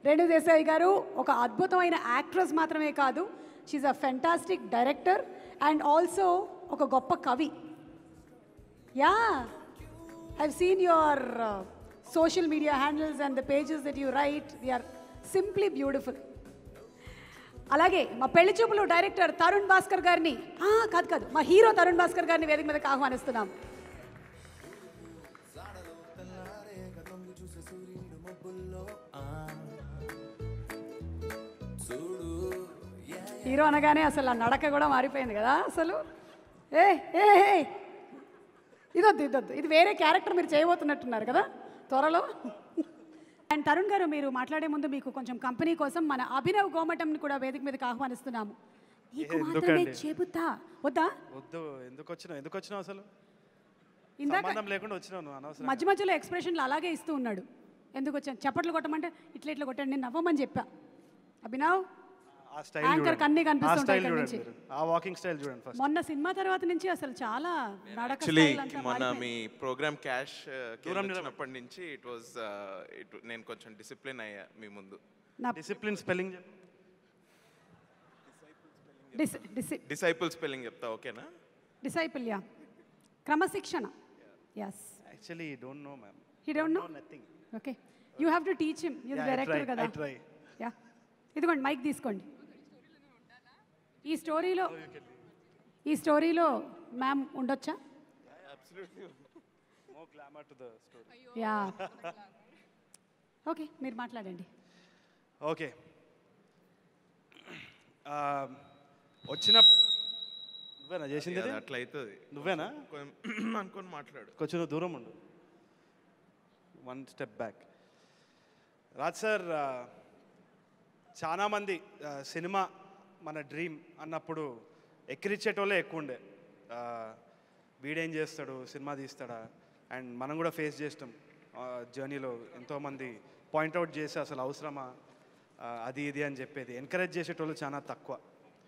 రేణు దేశాయి గారు ఒక అద్భుతమైన యాక్ట్రెస్ మాత్రమే కాదు she's a fantastic director and also ఒక గొప్ప కవి yeah I've seen your social media handles and the pages that you write they are simply beautiful అలాగే మా పెళ్లి చూపులు డైరెక్టర్ తరుణ్ భాస్కర్ గారిని ఆ, కాదు కాదు మా హీరో తరుణ్ భాస్కర్ గారిని వేదిక మీదకి ఆహ్వానిస్తున్నాం హీరో అనగానే అసలు ఆ నడక కూడా మారిపోయింది కదా అసలు ఏ ఏ ఏ. ఇదొద్దు ఇదొద్దు ఇది వేరే క్యారెక్టర్ మీరు చేయబోతున్నట్టున్నారు కదా త్వరలో అండ్ తరుణ్ గారు మీరు మాట్లాడే ముందు మీకు కొంచెం కంపెనీ కోసం మన అభినవ్ గోమటంని కూడా వేదిక మీదకి ఆహ్వానిస్తున్నాము నీకు మాత్రమే ఎందుకండి? చెబుతా వద్దా వద్దు ఎందుకు వచ్చినావు ఎందుకు వచ్చినావు అసలు ఇందాక సంబంధం లేకుండా వచ్చినావు నువ్వు అనవసరం మధ్య మధ్యలో ఎక్స్ప్రెషన్లు అలాగే ఇస్తూ ఉన్నాడు ఎందుకు వచ్చాను చప్పట్లు కొట్టమంటే ఇట్లా ఇట్లా కొట్టాడు నేను నవ్వమని చెప్పా అభినవ్ ఆ స్టైల్ యాంకర్ చూడండి. కన్నీ ఆ కనిపిస్తుంటాయి స్టైల్ ఇక్కడి చూడండి నుంచి. మీరు. ఆ వాకింగ్ స్టైల్ చూడండి ఫస్ట్ మొన్న సినిమా తర్వాత నుంచి అసలు చాలా నడక యాక్చువల్లీ style అంతా మొన్న మారిపోయింది. మీ ప్రోగ్రామ్ క్యాష్ దూరం నిలబడి. వచ్చినప్పటి నుంచి ఇట్ వాజ్ ఇట్ నేను కొంచెం డిసిప్లిన్ అయ్యా మీ ముందు నా డిసిప్లిన్ స్పెల్లింగ్ చెప్పు డిస్- డిసి- డిసైపుల్ స్పెల్లింగ్ చెప్తా ఓకేనా డిసైపుల్ యా క్రమశిక్షణ yes actually don't know ma'am he don't know nothing okay you have to teach him you Yeah, I director try, కదా I try. యా ఇదిగోండి mic తీసుకోండి ఈ స్టోరీలో ఈ స్టోరీలో మ్యామ్ ఉండొచ్చా more glamour to the story yeah okay మీరు మాట్లాడండి ఓకే వచ్చిన నువ్వేనా చేసింది ఇది? అట్లా అవుతుంది నువ్వేనా కొంచెం అనుకొని మాట్లాడు కొంచెం నువ్వు దూరం ఉండు one step back Raj sir ఆ, చాలామంది ఆ, సినిమా మన డ్రీమ్ అన్నప్పుడు ఎక్కిరిచ్చేటోళ్ళే ఎక్కువ ఉండే ఆ, వీడేం చేస్తాడు సినిమా తీస్తాడా అండ్ మనం కూడా ఫేస్ చేస్తాం జర్నీలో ఎంతోమంది పాయింట్అవుట్ చేసి అసలు అవసరమా ఆ, అది ఇది అని చెప్పేది ఎంకరేజ్ చేసేటోళ్ళు చాలా తక్కువ